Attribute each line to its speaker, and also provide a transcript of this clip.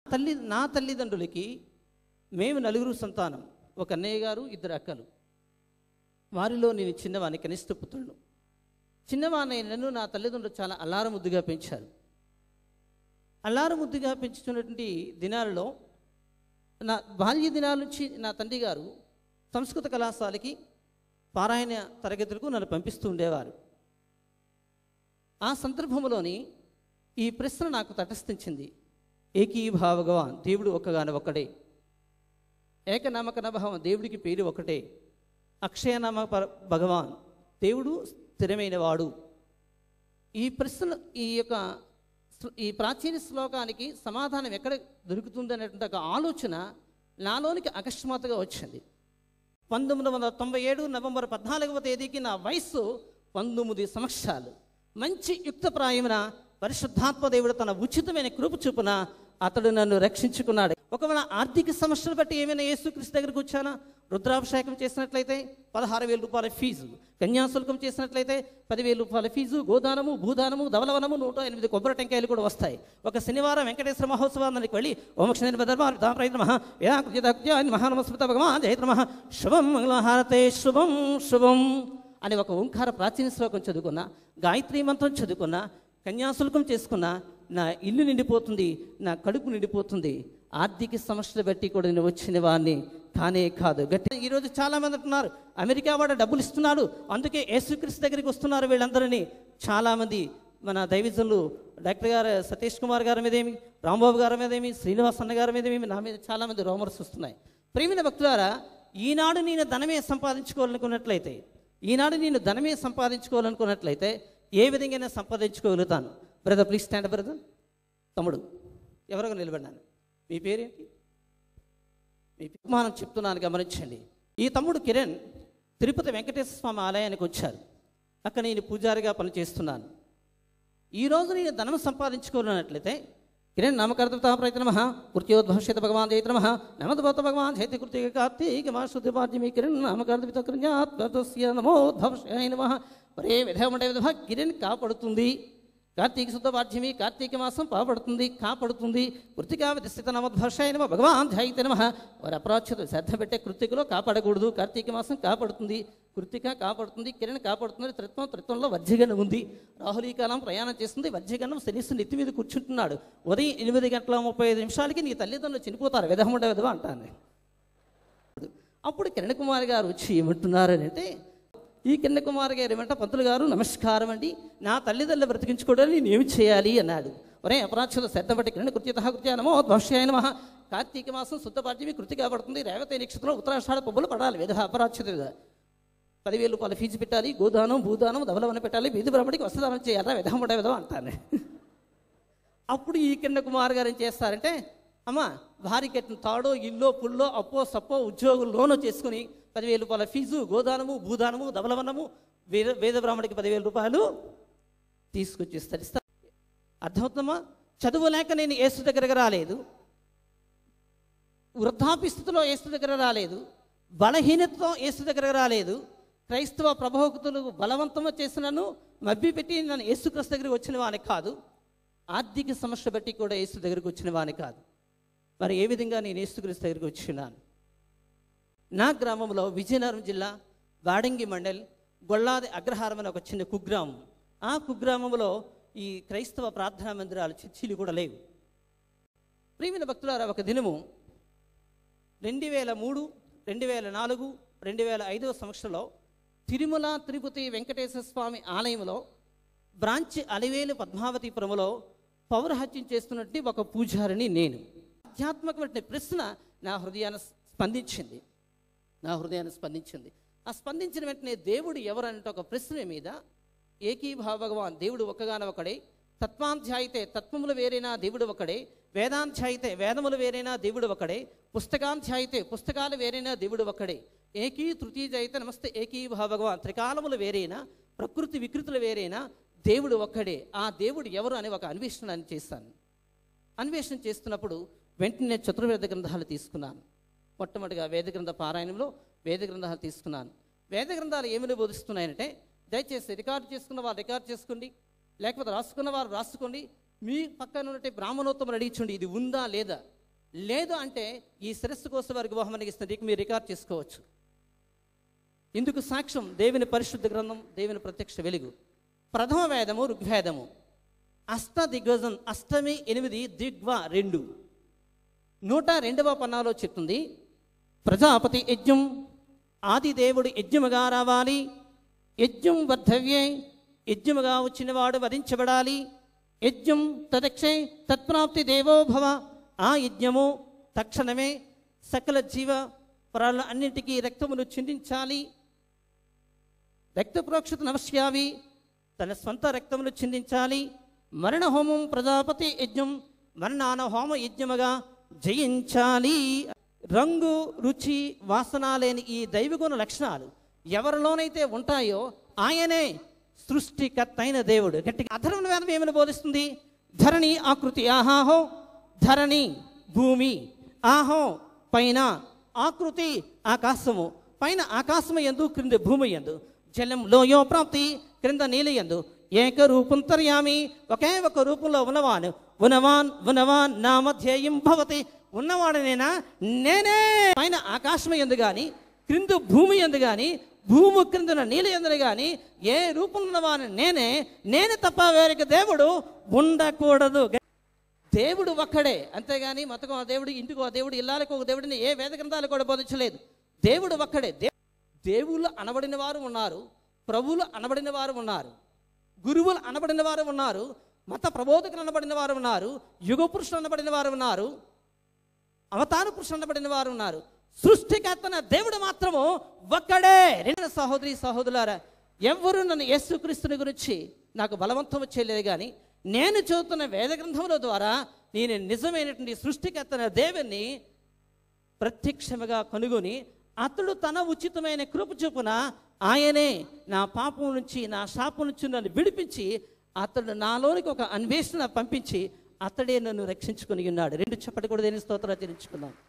Speaker 1: తల్లి నా తల్లిదండ్రులకి మేము నలుగురు సంతానం ఒక అన్నయ్య గారు ఇద్దరు అక్కలు వారిలో నేను చిన్నవాని కనిష్ట పుత్రుడు చిన్నవాని నన్ను నా తల్లిదండ్రులు చాలా అల్లార ముద్దుగా పెంచారు అల్లార ముద్దుగా పెంచుతున్నటువంటి దినాలలో నా బాల్య దినాల నుంచి నా తండ్రి గారు సంస్కృత కళాశాలకి పారాయణ తరగతులకు నన్ను పంపిస్తూ ఉండేవారు ఆ సందర్భంలోని ఈ ప్రశ్న నాకు తటస్థించింది ఏకీభావగవాన్ దేవుడు ఒక్కగాని ఒక్కడే ఏకనామక నభావం దేవుడికి పేరు ఒకటే అక్షయనామ పర- భగవాన్ దేవుడు స్థిరమైన వాడు ఈ ప్రశ్న ఈ యొక్క శ్ల- ఈ ప్రాచీన శ్లోకానికి సమాధానం ఎక్కడ దొరుకుతుంది అనేటువంటి ఒక ఆలోచన నాలోనికి అకస్మాత్తుగా వచ్చింది పంతొమ్మిది వందల తొంభై ఏడు నవంబర్ పద్నాలుగవ తేదీకి నా వయస్సు పంతొమ్మిది సంవత్సరాలు మంచి యుక్తప్రాయమున పరిశుద్ధాత్మ దేవుడు తన ఉచితమైన కృప చూపున అతడు నన్ను రక్షించుకున్నాడు ఒకవేళ ఆర్థిక సమస్యలు బట్టి ఏమైనా యేసుక్రీస్తు దగ్గరికి వచ్చానా రుద్రాభిషేకం చేసినట్లయితే పదహారు వేల రూపాయల ఫీజు కన్యాశుల్కం చేసినట్లయితే పదివేల రూపాయల ఫీజు గోదానము భూదానము ధవలవనము నూట ఎనిమిది కొబ్బరి టెంకాయలు కూడా వస్తాయి ఒక శనివారం వెంకటేశ్వర మహోత్సవానికి వెళ్ళి ఓమక్షణ దర్బార్ మహానమస్మృత భగవాన్ జయత్ర మహా శుభం మంగళహారతే శుభం శుభం అని ఒక ఓంకార ప్రాచీన శ్లోకం చదువుకున్నా గాయత్రి మంత్రం చదువుకున్నా కన్యాశుల్కం చేసుకున్నా నా ఇల్లు నిండిపోతుంది నా కడుపు నిండిపోతుంది ఆర్థిక సమస్యలు బట్టి కూడా నేను వచ్చిన వాడిని కానే కాదు గట్టి ఈరోజు చాలా మంది అంటున్నారు అమెరికా వాడు డబ్బులు ఇస్తున్నాడు అందుకే యేసుక్రీస్తు దగ్గరికి వస్తున్నారు వీళ్ళందరినీ చాలామంది మన దైవజనులు డాక్టర్ గారు సతీష్ కుమార్ గారి మీదేమి రాంబాబు గారి మీదేమి శ్రీనివాస్ అన్న గారి మీదేమి నా మీద చాలామంది రోమర్స్ వస్తున్నాయి ప్రేమిన భక్తులారా ఈనాడు నేను ధనమే సంపాదించుకోవాలనుకున్నట్లయితే ఈనాడు నేను ధనమే సంపాదించుకోవాలనుకున్నట్లయితే ఏ విధంగా సంపాదించుకోగలుగుతాను బ్రదర్ ప్లీజ్ స్టాండ్ బ్రదర్ తమ్ముడు ఎవరో నిలబడినాను మీ పేరేంటి మీ ఉపమానం చెప్తున్నాను గమనించండి ఈ తమ్ముడు కిరణ్ తిరుపతి వెంకటేశ్వర స్వామి ఆలయానికి వచ్చారు అక్కడ నేను పూజారిగా పనిచేస్తున్నాను ఈరోజు నేను ధనం సంపాదించుకోవాలన్నట్లయితే కిరణ్ నామకర్త ప్రయత్న నమ కృత్యోద్భవిష్యత భగవాన్ జయత నమ నమద్భవత భగవాన్ జయతి కృత్య కార్తీక మాసృతి పాద్యమి కిరణ్ నామకర్త కృత్య నమోద్భవశాయ నమ ఒరే విధముండే విధ కిరణ్ కాపాడుతుంది కార్తీక శుద్ధ పాఠ్యమి కార్తీక మాసం పాపడుతుంది కాపాడుతుంది కృతికా విధిస్థిత నమోద్భర్షాయ నమ భగవాన్ ధ్యాయిత నమ వారి అపరాధ్యత శ్రద్ధ పెట్టే కృతికలో కాపాడకూడదు కార్తీక మాసం కాపాడుతుంది కృతిక కాపాడుతుంది కిరణ్ కాపాడుతుంది త్రిత్వం త్రిత్వంలో వజ్రగణం ఉంది రాహుల్ ఈ కాలం ప్రయాణం చేస్తుంది వజ్రగణం శనిస్తు నెత్తి మీద కూర్చుంటున్నాడు ఉదయం ఎనిమిది గంటల ముప్పై ఐదు నిమిషాలకి నీ తల్లిదండ్రులు చనిపోతారు విధముండ విధవ అంటాను అప్పుడు కిరణ్ కుమార్ గారు వచ్చి ఏమంటున్నారని అంటే ఈ కిరణ్ కుమార్ గారు ఏమంట పంతులు గారు నమస్కారం అండి నా తల్లిదండ్రులు బ్రతికించుకోవడానికి నేను ఏమి చేయాలి అన్నాడు ఒరే అపరాక్షలు శ్రద్ధపట్టి కిరణ్ కృత్యత కృత్య నమో భవిష్యాయ నమ కార్తీక మాసం శుద్ధ పాఠ్యమి కృతి కాబడుతుంది రేవతి నక్షత్రం ఉత్తరాషాఢ పబ్బులు పడాలి విధ అపరాక్షత విధ పదివేల రూపాయల ఫీజు పెట్టాలి గోదానం భూదానం దవలవన పెట్టాలి వీధి బ్రహ్మడికి వస్త్రదానం చేయాలా విధముడ విధం అంటాను అప్పుడు ఈ కింద కుమార్ గారు ఏం చేస్తారంటే అమ్మ భార్య కట్టిన తాడో ఇల్లో పుల్లో అప్పో సప్పో ఉద్యోగులు లోనో చేసుకుని పదివేల రూపాయల ఫీజు గోదానము భూదానము దబలవనము వేద వేద బ్రాహ్మడికి పదివేల రూపాయలు తీసుకొచ్చి ఇస్తారు ఇస్తారు అర్థమవుతుందమ్మా చదువు లేక నేను ఏసు దగ్గరకు రాలేదు వృద్ధాప్య స్థితిలో ఏసు దగ్గర రాలేదు బలహీనతతో ఏసు దగ్గర రాలేదు క్రైస్తవ ప్రభోక్తులు బలవంతము చేసినను మభ్య పెట్టి నన్ను యేసుక్రీస్తు దగ్గరికి వచ్చిన వాని కాదు ఆర్థిక సమస్య బట్టి కూడా యేసు దగ్గరికి వచ్చిన వాని కాదు మరి ఏ విధంగా నేను యేసుక్రీస్తు దగ్గరికి వచ్చినాను నా గ్రామంలో విజయనగరం జిల్లా బాడంగి మండల్ గొల్లాది అగ్రహారం అనే ఒక చిన్న కుగ్రామం ఆ కుగ్రామంలో ఈ క్రైస్తవ ప్రార్థనా మందిరాలు చర్చిలు కూడా లేవు ప్రియమైన భక్తులారా ఒక దినము రెండు వేల మూడు రెండు వేల నాలుగు రెండు వేల ఐదవ సంవత్సరంలో తిరుమల తిరుపతి వెంకటేశ్వర స్వామి ఆలయంలో బ్రాంచ్ అలివేలు పద్మావతిపురములో పౌరహత్యం చేస్తున్నట్టు ఒక పూజారిని నేను ఆధ్యాత్మికమైన ప్రశ్న నా హృదయాన్ని స్పందించింది నా హృదయాన్ని స్పందించింది ఆ స్పందించిన వెంటనే దేవుడు ఎవరంటే ఒక ప్రశ్న మీద ఏకీభావ భగవాన్ దేవుడు ఒక్కగాన ఒకడే తత్వాధ్యాయితే తత్వములు వేరేనా దేవుడు ఒకడే వేదాధ్యాయితే వేదములు వేరేనా దేవుడు ఒకడే పుస్తకాధ్యాయితే పుస్తకాలు వేరేనా దేవుడు ఒకడే ఏకీ తృతీయజాయితే నమస్తే ఏకీభావ భగవాన్ త్రికాలములు వేరేనా ప్రకృతి వికృతులు వేరేనా దేవుడు ఒక్కడే ఆ దేవుడు ఎవరు అని ఒక అన్వేషణ అని చేస్తాను అన్వేషణ చేస్తున్నప్పుడు వెంటనే చతుర్వేద గ్రంథాలు తీసుకున్నాను మొట్టమొదటిగా వేద గ్రంథ పారాయణంలో వేద గ్రంథాలు తీసుకున్నాను వేద గ్రంథాలు ఏమని బోధిస్తున్నాయంటే దయచేసి రికార్డు చేసుకున్న వారు రికార్డు చేసుకోండి లేకపోతే రాసుకున్న వారు రాసుకోండి మీ పక్కన ఉన్నట్టు బ్రాహ్మణోత్తములు అడిగించండి ఇది ఉందా లేదా లేదు అంటే ఈ శిరస్సు కోసం వారికి బహుమతి ఇస్తుంది ఇక మీరు రికార్డ్ చేసుకోవచ్చు ఇందుకు సాక్ష్యం దేవుని పరిశుద్ధ గ్రంథం దేవుని ప్రత్యక్ష వెలుగు ప్రథమ వేదము ఋగ్వేదము అష్ట దిగ్గజం అష్టమి ఎనిమిది దిగ్వ రెండు నూట రెండవ పన్నాలో చెప్తుంది ప్రజాపతి యజ్ఞం ఆది దేవుడు యజ్ఞముగా రావాలి యజ్ఞం వర్ధవ్యే యజ్ఞముగా వచ్చినవాడు వధించబడాలి యజ్ఞం తదక్షే తత్ప్రాప్తి దేవో భవ ఆ యజ్ఞము తక్షణమే సకల జీవ ప్రాణుల అన్నింటికీ రక్తమును చిందించాలి రక్త ప్రోక్షత నమస్యావి తన స్వంత రక్తమును చిందించాలి మరణ హోమం ప్రజాపతి యజ్ఞం మరణాన హోమ యజ్ఞముగా జయించాలి రంగు రుచి వాసన లేని ఈ దైవగుణ లక్షణాలు ఎవరిలోనైతే ఉంటాయో ఆయనే సృష్టికర్త అయిన దేవుడు గట్టిగా అధర్మ వేదం ఏమని బోధిస్తుంది ధరణి ఆకృతి ఆహాహో ధరణి భూమి ఆహో పైన ఆకృతి ఆకాశము పైన ఆకాశము ఎందు క్రింద భూమి ఎందు జలం లోయో ప్రాప్తి క్రింద నీల ఎందు ఏక రూపం తర్యామి ఒకే ఒక రూపంలో ఉన్నవాను ఉన్నవాన్ ఉన్నవాన్ నా మధ్యేయం భవతి ఉన్నవాడనేనా నేనే పైన ఆకాశం ఎందు గాని క్రింద భూమి ఎందు గాని భూమి క్రిందన నీళ్ళ ఎందును గాని ఏ రూపంలో ఉన్నవాని నేనే నేను తప్ప వేరొక దేవుడు ఉండకూడదు దేవుడు ఒక్కడే అంతేగాని మతకు ఆ దేవుడు ఇంటికి ఆ దేవుడు ఇల్లాలకు ఒక దేవుడిని ఏ వేద గ్రంథాలు కూడా బోధించలేదు దేవుడు ఒక్కడే దే దేవుళ్ళు అనబడిన వారు ఉన్నారు ప్రభువులు అనబడిన వారు ఉన్నారు గురువులు అనబడిన వారు ఉన్నారు మత ప్రబోధకులు అనబడిన వారు ఉన్నారు యుగ పురుషులు అనబడిన వారు ఉన్నారు అవతార పురుషులు అనబడిన వారు ఉన్నారు సృష్టికర్తన దేవుడు మాత్రము ఒక్కడే రెండు సహోదరి సహోదరులారా ఎవరు నన్ను యేసుక్రీస్తుని గురించి నాకు బలవంతం చేయలేదు కానీ నేను చదువుతున్న వేద గ్రంథముల ద్వారా నేను నిజమైనటువంటి సృష్టికర్తన దేవుని ప్రత్యక్షముగా కనుగొని అతడు తన ఉచితమైన కృప చొప్పున ఆయనే నా పాపం నుంచి నా శాపం నుంచి నన్ను విడిపించి అతడు నాలోనికి ఒక అన్వేషణ పంపించి అతడే నన్ను రక్షించుకుని ఉన్నాడు రెండు చెప్పటి కూడా దేని స్తోత్రాలు తెలుసుకుందాం